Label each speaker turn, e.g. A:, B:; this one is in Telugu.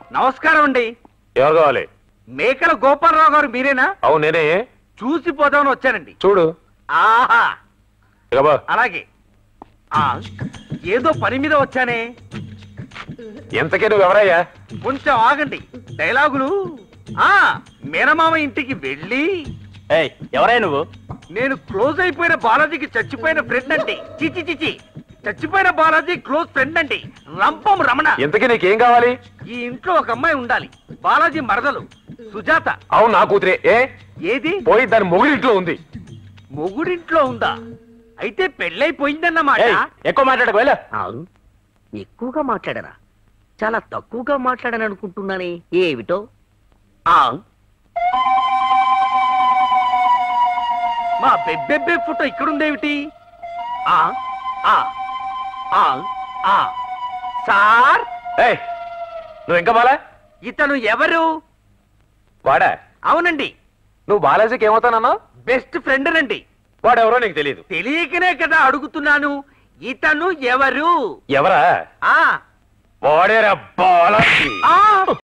A: నమస్కారం అండి
B: ఎవరు కావాలి
A: మేకల గోపాలరావు గారు మీరేనా
B: అవును నేనే
A: చూసి పోదామని వచ్చానండి
B: చూడు
A: ఆహా
B: ఇక బా
A: అలాగే ఆ ఏదో పని మీద వచ్చానే
B: ఎంతకే నువ్వు ఎవరయ్యా
A: కొంచెం ఆగండి డైలాగులు ఆ మేనమామ ఇంటికి వెళ్ళి
C: ఏయ్ ఎవరై నువ్వు
A: నేను క్లోజ్ అయిపోయిన బాలాజీకి చచ్చిపోయిన ఫ్రెండ్ అండి చిచి చిచి చచ్చిపోయిన బాలాజీ క్లోజ్ ఫ్రెండ్ అండి రంపం రమణ
B: ఎంతకీ నీకేం కావాలి
A: ఈ ఇంట్లో ఒక అమ్మాయి ఉండాలి బాలాజీ మరదలు సుజాత
B: అవును నా కూతురే ఏ
A: ఏది
B: పోయి దాని మొగుడి ఇంట్లో ఉంది
A: మొగుడింట్లో ఉందా అయితే పెళ్ళైపోయిందన్నమాట
C: ఏయ్ ఎక్కువ మాట్లాడకు వెళ్ళ
D: అవును ఎక్కువగా మాట్లాడరా చాలా తక్కువగా మాట్లాడని అనుకుంటున్నానే ఏమిటో
A: ఆ. మా బెబ్బెబ్బే ఫోటో ఇక్కడుందేమిటి ఆ ఆ ఆ ఆ సార్
B: ఏయ్ నువ్వు ఇంకా బాలా
A: ఇతను ఎవరు
B: వాడా
A: అవునండి
B: నువ్వు బాలాజీకి ఏమవుతానన్నా
A: బెస్ట్ ఫ్రెండ్ నండి
B: వాడెవరో నీకు తెలియదు
A: తెలియకనే కదా అడుగుతున్నాను ఇతను ఎవరు
B: ఎవరా
A: ఆ
B: వాడేరా బాలాజీ
A: ఆ